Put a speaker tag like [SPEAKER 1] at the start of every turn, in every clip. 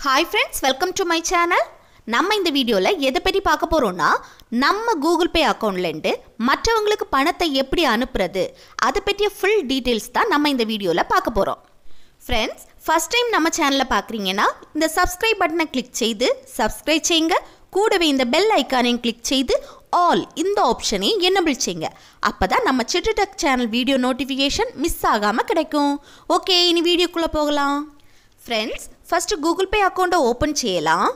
[SPEAKER 1] hi friends welcome to my channel நம்ம இந்த வீடியோவில் எதை பற்றி பார்க்க போகிறோம்னா நம்ம கூகுள் பே அக்கௌண்ட்லேருந்து மற்றவங்களுக்கு பணத்தை எப்படி அனுப்புறது அதை பற்றிய ஃபுல் டீட்டெயில்ஸ் தான் நம்ம இந்த வீடியோவில் பார்க்க போகிறோம் ஃப்ரெண்ட்ஸ் ஃபஸ்ட் டைம் நம்ம சேனலை பார்க்குறீங்கன்னா இந்த சப்ஸ்கிரைப் பட்டனை கிளிக் செய்து சப்ஸ்கிரைப் செய்யுங்க கூடவே இந்த பெல் ஐக்கானையும் கிளிக் செய்து ஆல் இந்த ஆப்ஷனையும் என்னபிள் செய்யுங்க அப்போ தான் நம்ம சிட்டுடக் சேனல் வீடியோ நோட்டிஃபிகேஷன் மிஸ் ஆகாமல் கிடைக்கும் ஓகே இனி வீடியோக்குள்ளே போகலாம் ஃப்ரெண்ட்ஸ் ஃபஸ்ட்டு கூகுள் பே அக்கௌண்ட்டை ஓப்பன் செய்யலாம்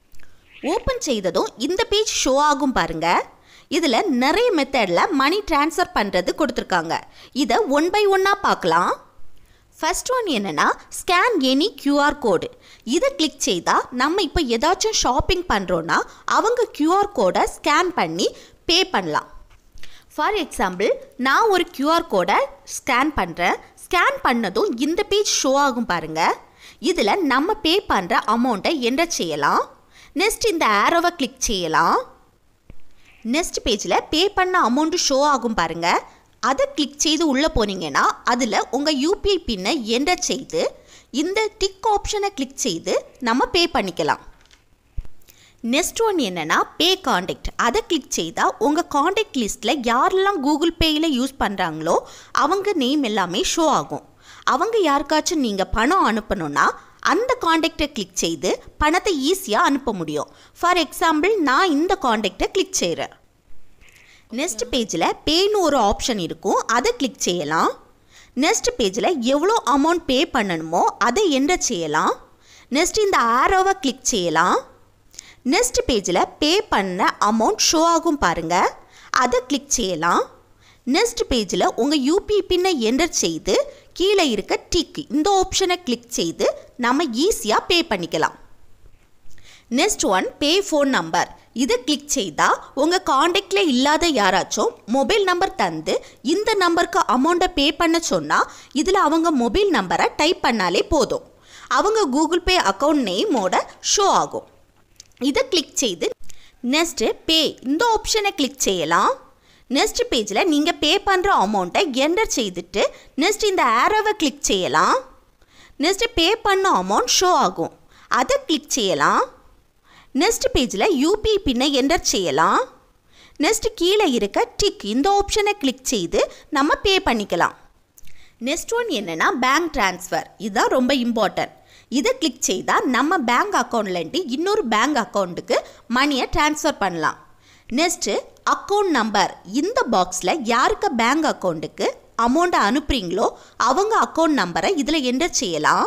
[SPEAKER 1] ஓப்பன் செய்ததும் இந்த பேஜ் ஷோ ஆகும் பாருங்க இதில் நிறைய மெத்தடில் மணி ட்ரான்ஸ்ஃபர் பண்ணுறது கொடுத்துருக்காங்க இதை ஒன் பை ஒன்னாக பார்க்கலாம் ஃபர்ஸ்ட் ஒன் என்னென்னா ஸ்கேன் எனி QR கோடு இதை கிளிக் செய்தால் நம்ம இப்போ ஏதாச்சும் ஷாப்பிங் பண்ணுறோன்னா அவங்க QR கோடை ஸ்கேன் பண்ணி பே பண்ணலாம் ஃபார் எக்ஸாம்பிள் நான் ஒரு QR கோடை ஸ்கேன் பண்ணுறேன் ஸ்கேன் பண்ணதும் இந்த பேஜ் ஷோ ஆகும் பாருங்கள் இதில் நம்ம பே பண்ணுற அமௌண்ட்டை என்டர் செய்யலாம் நெக்ஸ்ட் இந்த ஆரோவை கிளிக் செய்யலாம் நெக்ஸ்ட் பேஜில் பே பண்ண அமௌண்ட்டு ஷோ ஆகும் பாருங்க அதை கிளிக் செய்து உள்ளே போனீங்கன்னா அதில் உங்கள் யூபிஐ பின்னை என்டர் செய்து இந்த டிக் ஆப்ஷனை கிளிக் செய்து நம்ம பே பண்ணிக்கலாம் நெக்ஸ்ட் ஒன் என்னென்னா பே காண்டாக்ட் அதை கிளிக் செய்தால் உங்கள் காண்டாக்ட் லிஸ்ட்டில் யாரெல்லாம் கூகுள் பேயில் யூஸ் பண்ணுறாங்களோ அவங்க நேம் எல்லாமே ஷோ ஆகும் அவங்க யாருக்காச்சும் நீங்கள் பணம் அனுப்பணும்னா அந்த காண்டாக்டை கிளிக் செய்து பணத்தை ஈஸியாக அனுப்ப முடியும் ஃபார் எக்ஸாம்பிள் நான் இந்த காண்டாக்டை கிளிக் செய்கிறேன் நெக்ஸ்ட் பேஜில் பேன்னு ஒரு ஆப்ஷன் இருக்கும் அதை கிளிக் செய்யலாம் நெக்ஸ்ட் பேஜில் எவ்வளோ அமௌண்ட் பே பண்ணணுமோ அதை என்டர் செய்யலாம் நெக்ஸ்ட் இந்த ஆரோவை கிளிக் செய்யலாம் நெக்ஸ்ட் பேஜில் பே பண்ண அமௌண்ட் ஷோ ஆகும் பாருங்கள் அதை கிளிக் செய்யலாம் நெக்ஸ்ட் பேஜில் உங்கள் யூபி பின்னை என்டர் செய்து கீழே இருக்க டிக் இந்த ஆப்ஷனை கிளிக் செய்து நம்ம ஈஸியாக பே பண்ணிக்கலாம் next one pay phone number இதை கிளிக் செய்தால் உங்கள் காண்டாக்டில் இல்லாத யாராச்சும் மொபைல் நம்பர் தந்து இந்த நம்பருக்கு அமௌண்ட்டை பே பண்ண சொன்னால் இதில் அவங்க மொபைல் நம்பரை டைப் பண்ணாலே போதும் அவங்க கூகுள் பே அக்கௌண்ட் நேமோட ஷோ ஆகும் இதை கிளிக் செய்து நெக்ஸ்ட்டு பே இந்த ஆப்ஷனை கிளிக் செய்யலாம் நெக்ஸ்ட் பேஜில் நீங்கள் பே பண்ணுற அமௌண்ட்டை என்டர் செய்துட்டு நெக்ஸ்ட் இந்த ஆரோவை கிளிக் செய்யலாம் நெக்ஸ்ட் பே பண்ண அமௌண்ட் ஷோ ஆகும் அதை கிளிக் செய்யலாம் நெக்ஸ்ட் பேஜில் யூபிஐ பின்னை என்டர் செய்யலாம் நெக்ஸ்ட் கீழே இருக்க டிக் இந்த ஆப்ஷனை கிளிக் செய்து நம்ம பே பண்ணிக்கலாம் நெக்ஸ்ட் ஒன் என்னென்னா பேங்க் ட்ரான்ஸ்ஃபர் இதுதான் ரொம்ப இம்பார்ட்டன்ட் இதை கிளிக் செய்தால் நம்ம பேங்க் அக்கௌண்ட்லேருந்து இன்னொரு பேங்க் அக்கௌண்ட்டுக்கு மணியை ட்ரான்ஸ்ஃபர் பண்ணலாம் நெக்ஸ்ட்டு அக்கௌண்ட் நம்பர் இந்த பாக்ஸில் யாருக்கு பேங்க் அக்கௌண்ட்டுக்கு அமௌண்ட்டை அனுப்புகிறீங்களோ அவங்க அக்கௌண்ட் நம்பரை இதில் என்டர் செய்யலாம்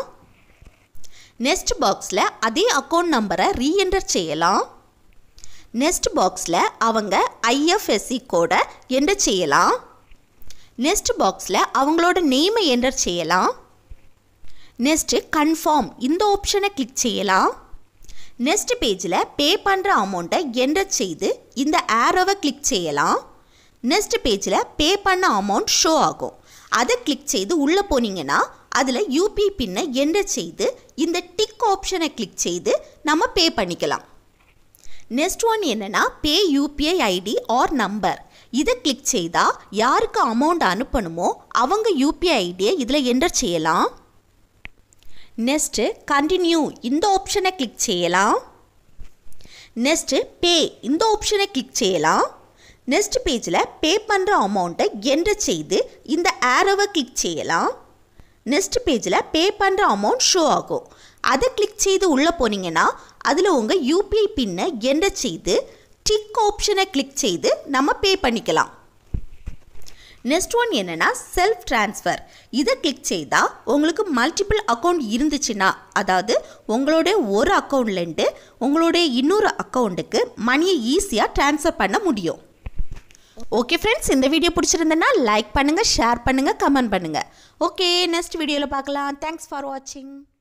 [SPEAKER 1] நெக்ஸ்ட் பாக்ஸில் அதே அக்கௌண்ட் நம்பரை ரீஎன்டர் செய்யலாம் நெக்ஸ்ட் பாக்ஸில் அவங்க ஐஎஃப்எஸ்சி கோடை என்டர் செய்யலாம் நெக்ஸ்ட் பாக்ஸில் அவங்களோட நேமை என்டர் செய்யலாம் நெக்ஸ்ட்டு கன்ஃபார்ம் இந்த ஆப்ஷனை கிளிக் செய்யலாம் நெக்ஸ்ட் பேஜில் பே பண்ணுற அமௌண்ட்டை என்டர் செய்து இந்த ஆரோவை கிளிக் செய்யலாம் நெக்ஸ்ட் பேஜில் பே பண்ண அமௌண்ட் ஷோ ஆகும் அதை கிளிக் செய்து உள்ளே போனீங்கன்னா அதில் யூபி பின்னை என்டர் செய்து இந்த டிக் ஆப்ஷனை கிளிக் செய்து நம்ம பே பண்ணிக்கலாம் நெக்ஸ்ட் ஒன் என்னென்னா pay UPI ID or number இதை கிளிக் செய்தால் யாருக்கு அமௌண்ட் அனுப்பணுமோ அவங்க யூபிஐ ஐடியை இதில் என்டர் செய்யலாம் நெக்ஸ்ட்டு கண்டினியூ இந்த ஆப்ஷனை கிளிக் செய்யலாம் நெக்ஸ்ட்டு பே இந்த ஆப்ஷனை கிளிக் செய்யலாம் நெக்ஸ்ட் பேஜில் பே பண்ணுற அமௌண்ட்டை என்டர் செய்து இந்த ஆரோவை கிளிக் செய்யலாம் நெக்ஸ்ட் பேஜில் பே பண்ணுற அமௌண்ட் ஷோ ஆகும் அதை கிளிக் செய்து உள்ளே போனீங்கன்னா அதில் உங்கள் யூபிஐ பின்னை என்டர் செய்து டிக் ஆப்ஷனை கிளிக் செய்து நம்ம பே பண்ணிக்கலாம் நெக்ஸ்ட் ஒன் என்னென்னா செல்ஃப் ட்ரான்ஸ்ஃபர் இதை கிளிக் செய்தால் உங்களுக்கு மல்டிபிள் அக்கௌண்ட் இருந்துச்சுன்னா அதாவது உங்களுடைய ஒரு அக்கௌண்ட்லேருந்து உங்களுடைய இன்னொரு அக்கௌண்ட்டுக்கு மணியை ஈஸியாக ட்ரான்ஸ்ஃபர் பண்ண முடியும் ஓகே ஃப்ரெண்ட்ஸ் இந்த வீடியோ பிடிச்சிருந்தேன்னா லைக் பண்ணுங்கள் ஷேர் பண்ணுங்கள் கமெண்ட் பண்ணுங்கள் ஓகே நெக்ஸ்ட் வீடியோவில் பார்க்கலாம் தேங்க்ஸ் ஃபார் வாட்சிங்